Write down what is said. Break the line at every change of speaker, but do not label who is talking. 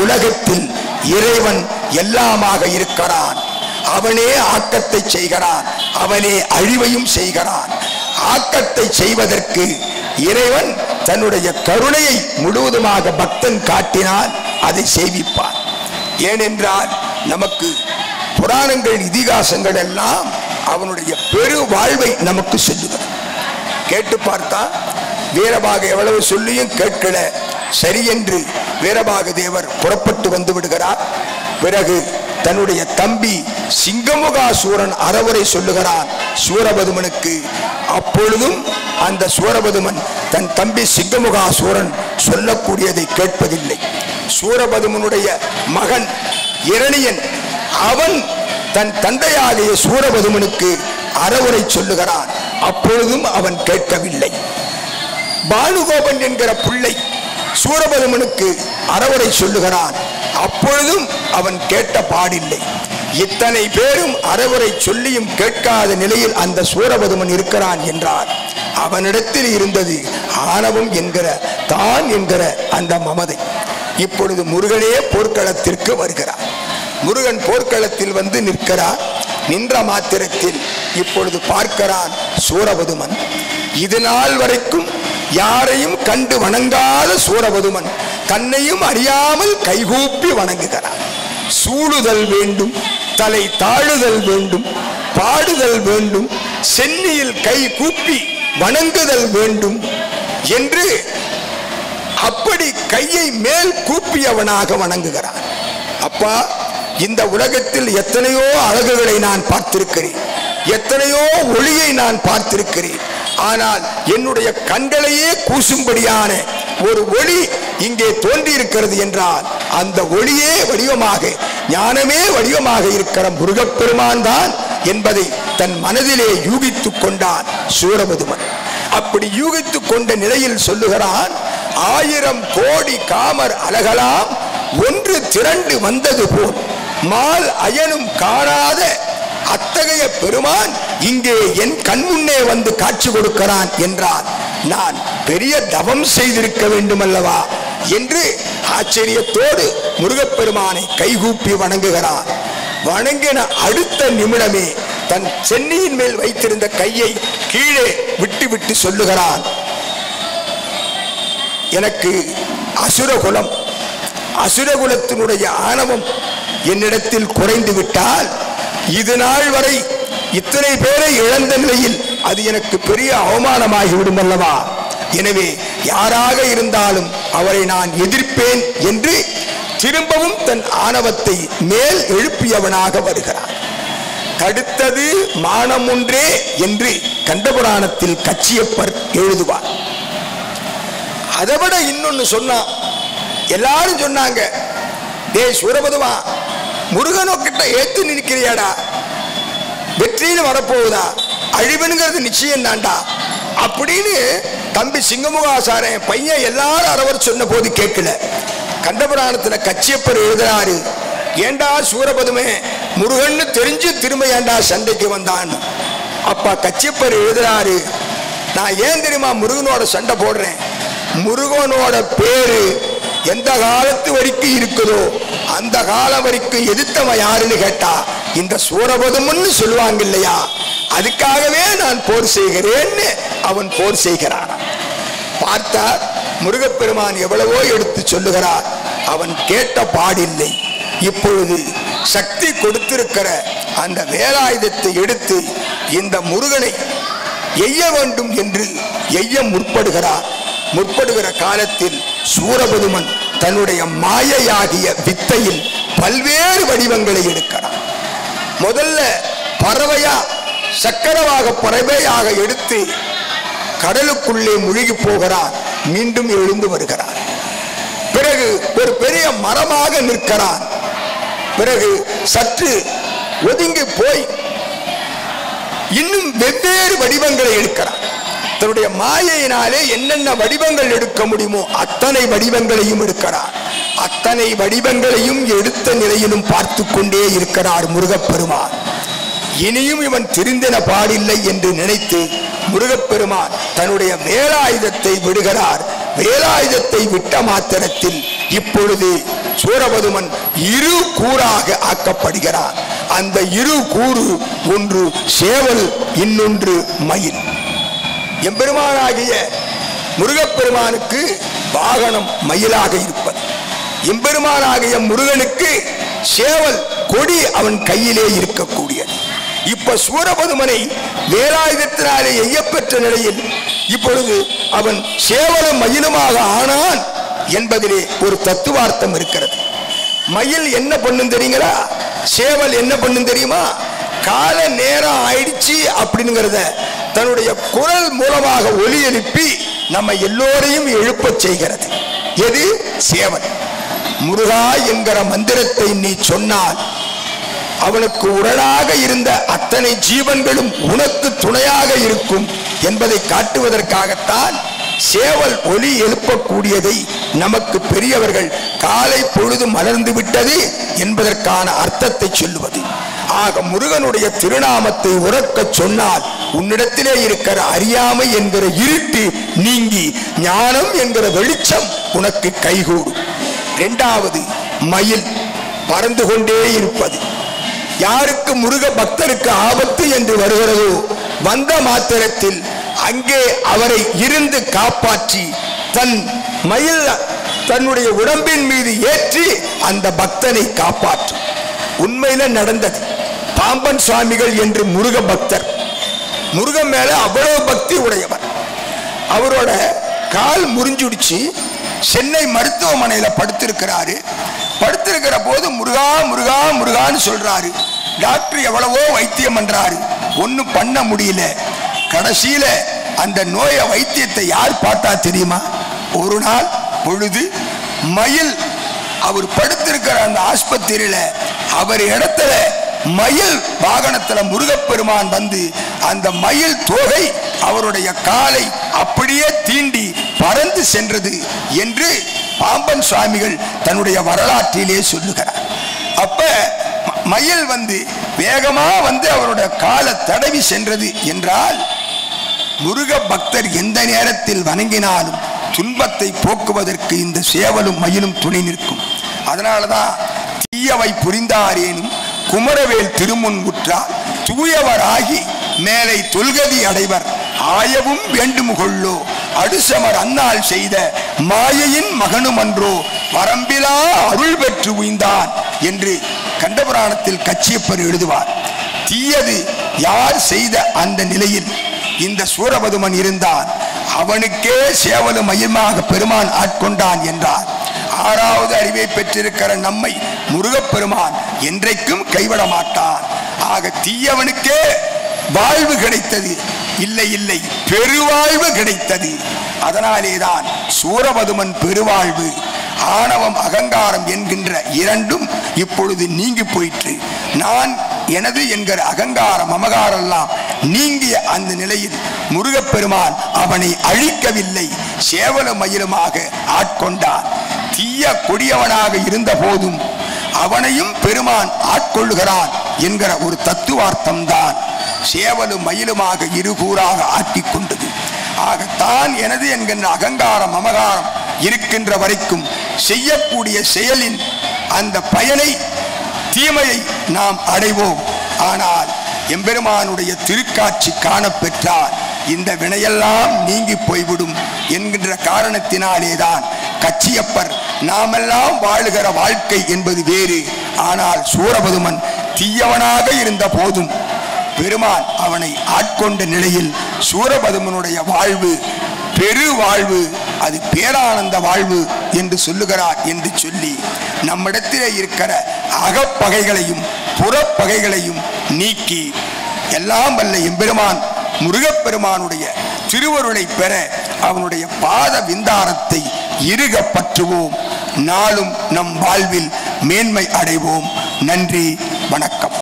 உலகத்தில் இறைவன் எல்லாமாக இருக்கிறான் அவனே ஆக்கத்தை செய்கிறான் அவனே அழிவையும் செய்கிறான் ஆக்கத்தை செய்வதற்கு இறைவன் தன்னுடைய கருணையை முழுவதுமாக பக்தன் காட்டினால் அதை செய்விப்பான் ஏனென்றால் நமக்கு புராணங்கள் இதிகாசங்கள் எல்லாம் அவனுடைய பெரு வாழ்வை நமக்கு சொல்லுகிறது கேட்டு பார்த்தா வீரபாக எவ்வளவு சொல்லியும் கேட்கல சரி என்று வீரபாக தேவர் புறப்பட்டு வந்து விடுகிறார் பிறகு தன்னுடைய தம்பி சிங்கமுகாசூரன் அறவுரை சொல்லுகிறான் சூரபதுமனுக்கு அப்பொழுதும் அந்த சூரபதுமன் தன் தம்பி சிங்கமுகாசூரன் சொல்லக்கூடியதை கேட்பதில்லை சூரபதுமனுடைய மகன் இரணியன் அவன் தன் தந்தையாகிய சூரபதுமனுக்கு அறவுரை சொல்லுகிறான் அப்பொழுதும் அவன் கேட்கவில்லை பானுகோபன் என்கிற பிள்ளை சூரபதுமனுக்கு அறவுரை சொல்லுகிறான் அப்பொழுதும் அவன் கேட்ட பாடில்லை இத்தனை பேரும் அறவுரை சொல்லியும் கேட்காத நிலையில் அந்த சூரபதுமன் இருக்கிறான் என்றார் அவனிடத்தில் இருந்தது ஆணவம் என்கிற தான் என்கிற அந்த மமதை இப்பொழுது முருகனே போர்க்களத்திற்கு வருகிறார் முருகன் போர்க்களத்தில் வந்து நிற்கிறார் நின்ற மாத்திரத்தில் இப்பொழுது பார்க்கிறான் சூரபதுமன் இது நாள் வரைக்கும் யாரையும் கண்டு வணங்காத சூரபதுமன் தன்னையும் அறியாமல் கைகூப்பி வணங்குகிறான் சூடுதல் வேண்டும் தலை தாழுதல் வேண்டும் பாடுதல் வேண்டும் சென்னியில் கை கூப்பி வணங்குதல் வேண்டும் என்று அப்படி கையை மேல் கூப்பியவனாக வணங்குகிறான் அப்பா இந்த உலகத்தில் எத்தனையோ அழகுகளை நான் பார்த்திருக்கிறேன் எத்தனையோ ஒளியை நான் பார்த்திருக்கிறேன் ஆனால் என்னுடைய கண்களையே கூசும்படியான ஒரு ஒளி இங்கே தோன்றி இருக்கிறது என்றால் அந்த ஒளியே வடிவமாக ஞானமே வடிவமாக இருக்கிற முருகப்பெருமான் தான் என்பதை தன் மனதிலே யூகித்துக் கொண்டான் சூரபதுமன் அப்படி யூகித்துக் கொண்ட நிலையில் சொல்லுகிறான் ஆயிரம் கோடி காமர் அழகலாம் ஒன்று திரண்டு வந்தது போல் மால் அயனும் காணாத அத்தகைய பெருமான் இங்கே என் கண்முன்னே வந்து காட்சி கொடுக்கிறான் என்றான் நான் பெரிய தவம் செய்திருக்க வேண்டும் அல்லவா என்று ஆச்சரியத்தோடு முருகப்பெருமானை கைகூப்பி வணங்குகிறான் வணங்கின அடுத்த நிமிடமே தன் சென்னியின் மேல் வைத்திருந்த கையை கீழே விட்டு விட்டு சொல்லுகிறான் எனக்கு அசுரகுலம் அசுரகுலத்தினுடைய ஆணவம் என்னிடத்தில் குறைந்து விட்டால் இது நாள் வரை இத்தனை பேரை இழந்த நிலையில் அது எனக்கு பெரிய அவமானமாகிவிடும் அல்லவா எனவே யாராக இருந்தாலும் அவரை நான் எதிர்ப்பேன் என்று திரும்பவும் தன் ஆணவத்தை மேல் எழுப்பியவனாக வருகிறான் தடுத்தது மானம் ஒன்றே என்று கண்டபுராணத்தில் கச்சியப்பர் எழுதுவார் அதை விட இன்னொன்னு சொன்னா எல்லாரும் சொன்னாங்க டேய் சூரபதுமா முருகனோக்கிட்ட ஏத்து நிற்கிறியாடா வெற்றின்னு வரப்போகுதா அழிவுங்கிறது நிச்சயம் தான்டா அப்படின்னு தம்பி சிங்கமுகாசாரன் பையன் எல்லாரும் அரவர் சொன்ன போது கேட்கல கண்டபுராணத்துல கச்சியப்பர் எழுதுறாரு ஏண்டா சூரபதுமே முருகன்னு தெரிஞ்சு திரும்ப ஏண்டா சண்டைக்கு வந்தான் அப்பா கச்சியப்பர் எழுதுறாரு நான் ஏன் தெரியுமா முருகனோட சண்டை போடுறேன் முருகனோட பேரு எந்த காலத்து வரைக்கும் இருக்குதோ அந்த காலம் வரைக்கும் எதிர்த்தவன் யாருன்னு கேட்டா இந்த சூரபதம்னு சொல்லுவாங்க இல்லையா அதுக்காகவே நான் போர் செய்கிறேன்னு அவன் போர் செய்கிறான் பார்த்தார் முருகப்பெருமான் எவ்வளவோ எடுத்து சொல்லுகிறார் அவன் கேட்ட பாடில்லை இப்பொழுது சக்தி கொடுத்திருக்கிற அந்த வேலாயுதத்தை எடுத்து இந்த முருகனை எய்ய வேண்டும் என்று எய்ய முற்படுகிறார் முற்படுகிற காலத்தில் சூரபதுமன் தன்னுடைய மாயையாகிய வித்தையில் பல்வேறு வடிவங்களை எடுக்கிறான் முதல்ல பறவையா சக்கரவாக பறவையாக எடுத்து கடலுக்குள்ளே முழுகி போகிறான் மீண்டும் எழுந்து வருகிறான் பிறகு ஒரு பெரிய மரமாக நிற்கிறான் பிறகு சற்று ஒதுங்கி போய் இன்னும் வெவ்வேறு வடிவங்களை எடுக்கிறான் தன்னுடைய மாயையினாலே என்னென்ன வடிவங்கள் எடுக்க முடியுமோ அத்தனை வடிவங்களையும் எடுக்கிறார் அத்தனை வடிவங்களையும் எடுத்த நிலையிலும் பார்த்து கொண்டே இருக்கிறார் முருகப்பெருமான் இனியும் இவன் திருந்தின பாடில்லை என்று நினைத்து முருகப்பெருமான் தன்னுடைய வேலாயுதத்தை விடுகிறார் வேலாயுதத்தை விட்ட மாத்திரத்தில் இப்பொழுது சூரபதுமன் இரு கூறாக ஆக்கப்படுகிறான் அந்த இரு கூறு ஒன்று சேவல் இன்னொன்று மயில் எம்பெருமானாகிய முருகப்பெருமானுக்கு வாகனம் மயிலாக இருப்பது எம்பெருமானாகிய முருகனுக்கு சேவல் கொடி அவன் கையிலே இருக்கக்கூடியது இப்ப சூரபதுமனை வேலாயுதத்தினாலே எய்யப்பெற்ற நிலையில் இப்பொழுது அவன் சேவலும் மயிலுமாக ஆனான் என்பதிலே ஒரு தத்துவார்த்தம் இருக்கிறது மயில் என்ன பண்ணும் தெரியுங்களா சேவல் என்ன பண்ணும் தெரியுமா கால நேரம் ஆயிடுச்சு அப்படிங்கிறத தன்னுடைய குரல் மூலமாக ஒலி எழுப்பி நம்ம எல்லோரையும் எழுப்பச் செய்கிறது எது சேவல் முருகா என்கிற மந்திரத்தை நீ சொன்னால் அவனுக்கு உடனாக இருந்த அத்தனை ஜீவன்களும் உனக்கு துணையாக இருக்கும் என்பதை காட்டுவதற்காகத்தான் சேவல் ஒலி எழுப்பக்கூடியதை நமக்கு பெரியவர்கள் காலை பொழுது மலர்ந்து விட்டது என்பதற்கான அர்த்தத்தை சொல்லுவது ஆக முருகனுடைய திருநாமத்தை உறக்கச் சொன்னால் உன்னிடத்திலே இருக்கிற அறியாமை என்கிற இருட்டு நீங்கி ஞானம் என்கிற வெளிச்சம் உனக்கு கைகூடும் இரண்டாவது மயில் பறந்து கொண்டே இருப்பது யாருக்கு முருக பக்தருக்கு ஆபத்து என்று வருகிறதோ வந்த மாத்திரத்தில் அங்கே அவரை இருந்து காப்பாற்றி தன் மயில் தன்னுடைய உடம்பின் மீது ஏற்றி அந்த பக்தனை காப்பாற்றும் உண்மையில நடந்தது பாம்பன் சுவாமிகள் என்று முருக பக்தர் முருகன் மேல அவ்வளவு பக்தி உடையவர் அவரோட கால் முறிஞ்சுடுச்சு சென்னை மருத்துவமனையில படுத்திருக்கிறாரு படுத்திருக்கிற போது முருகா முருகா முருகான்னு சொல்றாரு டாக்டர் எவ்வளவோ வைத்தியம் பண்றாரு ஒன்னும் பண்ண முடியல கடைசியில அந்த நோயை வைத்தியத்தை யார் பார்த்தா தெரியுமா ஒரு நாள் பொழுது மயில் அவர் படுத்திருக்கிற அந்த ஆஸ்பத்திரியில அவர் இடத்துல மயில் வாகனத்துல முருகப்பெருமான் வந்து அந்த மயில் தோகை அவருடைய காலை அப்படியே தீண்டி பறந்து சென்றது என்று பாம்பன் சுவாமிகள் தன்னுடைய வரலாற்றிலே சொல்லுகிறார் அப்ப ம- மயில் வந்து வேகமா வந்து அவருடைய காலை தடவி சென்றது என்றால் முருக பக்தர் எந்த நேரத்தில் வணங்கினாலும் துன்பத்தை போக்குவதற்கு இந்த சேவலும் மயிலும் துணை நிற்கும் அதனாலதான் தீயவை புரிந்தாரேனும் குமரவேல் திருமுன்குற்றார் தூயவராகி மேலை தொல்கதி அடைவர் ஆயவும் வேண்டும் கொள்ளோ அடுசமர் அன்னாள் செய்த மாயையின் மகனும் அன்றோ வரம்பிலா அருள் பெற்று உய்ந்தான் என்று கண்டபுராணத்தில் கச்சியப்பர் எழுதுவார் தீயது யார் செய்த அந்த நிலையில் இந்த சூரபதுமன் இருந்தான் அவனுக்கே சேவலும் மயமாக பெருமான் ஆட்கொண்டான் என்றார் ஆறாவது அறிவை பெற்றிருக்கிற நம்மை முருகப்பெருமான் என்றைக்கும் கைவிட மாட்டான் ஆக தீயவனுக்கே வாழ்வு கிடைத்தது இல்லை இல்லை பெருவாழ்வு கிடைத்தது அதனாலேதான் சூரபதுமன் பெருவாழ்வு ஆணவம் அகங்காரம் என்கின்ற இரண்டும் இப்பொழுது நீங்கி போயிற்று நான் எனது என்கிற அகங்காரம் அமகாரம் எல்லாம் நீங்கிய அந்த நிலையில் முருகப்பெருமான் அவனை அழிக்கவில்லை சேவல மயிலுமாக ஆட்கொண்டான் தீய கொடியவனாக இருந்த போதும் அவனையும் பெருமான் ஆட்கொள்ளுகிறான் என்கிற ஒரு தத்துவார்த்தம் தான் சேவலும் மயிலுமாக இருகூறாக ஆட்டிக் கொண்டது ஆக தான் எனது என்கின்ற அகங்காரம் அமகாரம் இருக்கின்ற வரைக்கும் செய்யக்கூடிய செயலின் அந்த பயனை தீமையை நாம் அடைவோம் ஆனால் எம்பெருமானுடைய திருக்காட்சி காணப்பெற்றால் இந்த வினையெல்லாம் நீங்கி போய்விடும் என்கின்ற காரணத்தினாலேதான் கச்சியப்பர் நாமெல்லாம் வாழுகிற வாழ்க்கை என்பது வேறு ஆனால் சூரபதுமன் தீயவனாக இருந்த போதும் பெருமான் அவனை ஆட்கொண்ட நிலையில் சூரபதுமனுடைய வாழ்வு பெரு வாழ்வு அது பேரானந்த வாழ்வு என்று சொல்லுகிறார் என்று சொல்லி நம்மிடத்திலே இருக்கிற அகப்பகைகளையும் புறப்பகைகளையும் நீக்கி எல்லாம் வல்ல எம்பெருமான் முருகப்பெருமானுடைய திருவருளை பெற அவனுடைய பாத விந்தாரத்தை இருக பற்றுவோம் நாளும் நம் வாழ்வில் மேன்மை அடைவோம் நன்றி வணக்கம்